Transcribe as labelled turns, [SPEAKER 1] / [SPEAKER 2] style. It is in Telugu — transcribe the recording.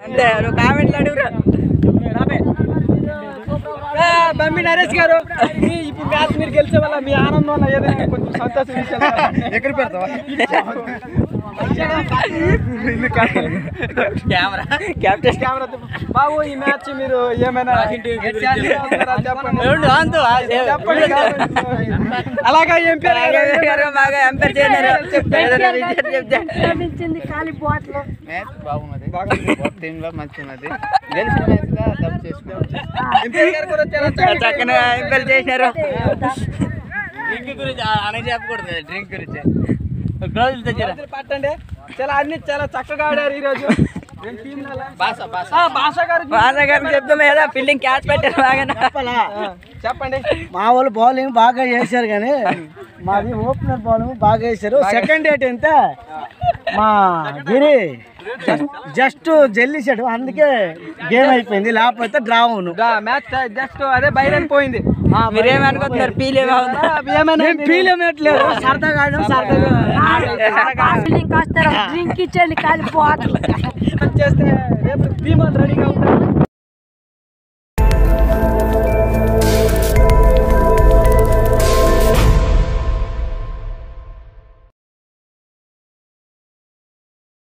[SPEAKER 1] అంతే నువ్వు కామెంట్లు అడుగురా
[SPEAKER 2] బమ్మి నరేష్ గారు మీ ఇప్పుడు మ్యాచ్ మీరు గెలిచే వల్ల మీ ఆనందం వల్ల ఏదైనా కొంచెం సంతోషం ఎక్కడ పెడతావా
[SPEAKER 1] కెమెరా కెప్టెన్
[SPEAKER 2] కెమెరా బాబు ఈ మ్యాచ్ మీరు ఏమైనా చెప్పండి
[SPEAKER 1] ఉండు, అంతు, ఆ, ఏ-
[SPEAKER 2] చెప్పండి అలాగా ఏం పేరు
[SPEAKER 1] గారు బాగా ఎంపైర్ చేసినారు ఏదైనా విషయం చెప్తే
[SPEAKER 3] లభించింది ఖాళీ బాటిల్
[SPEAKER 4] మ్యాచ్ బాగున్నది టీమ్ లో మంచి ఉన్నది గెలిచిన మ్యాచ్ గా డబ్ చేసుకోవచ్చు
[SPEAKER 2] ఎంపైర్ గారు కూడా చాలా చక్కగా
[SPEAKER 1] చక్కగా ఎంపైర్ చేసినారు డ్రింక్ గురించి అనగా చెప్పకూడదు డ్రింక్ గురించి గ్లౌజులు తెచ్చారా
[SPEAKER 2] చేతులు పట్టండి చాలా అన్ని చాలా చక్కగా ఆడారు ఈ రోజు ఏం టీం నెల?
[SPEAKER 4] భాష భాష
[SPEAKER 2] ఆ, భాష గారు
[SPEAKER 1] బాధ గారికి చెప్తాం ఏదో ఫీల్డింగ్ క్యాచ్ పెట్టారు బాగా
[SPEAKER 2] ఆ, చెప్పండి
[SPEAKER 5] మా వాళ్ళు బౌలింగ్ బాగా చేశారు కానీ మాది ఓపెనర్ బౌలింగ్ బాగా వేశారు సెకండ్ డేట్ ఎంత మా గిరి జస్ట్ జల్లిసాడు అందుకే గేమ్ అయిపోయింది లేకపోతే డ్రా అవును
[SPEAKER 2] మ్యాచ్ జస్ట్ అదే బయట పోయింది
[SPEAKER 1] మీరేమనుకుంటున్నారు ఫీల్ ఏమవుతుందా
[SPEAKER 2] ఏమైనా
[SPEAKER 5] మేము ఫీల్ ఏమట్లేదు సరదాగా ఆడినాం సరదాగా
[SPEAKER 3] ఫీలింగ్ వస్తారు డ్రింక్ ఇచ్చేయండి ఖాళీ బాటిల్
[SPEAKER 2] చేస్తే రేపు ధీమాలు రెడీగా ఉంటారు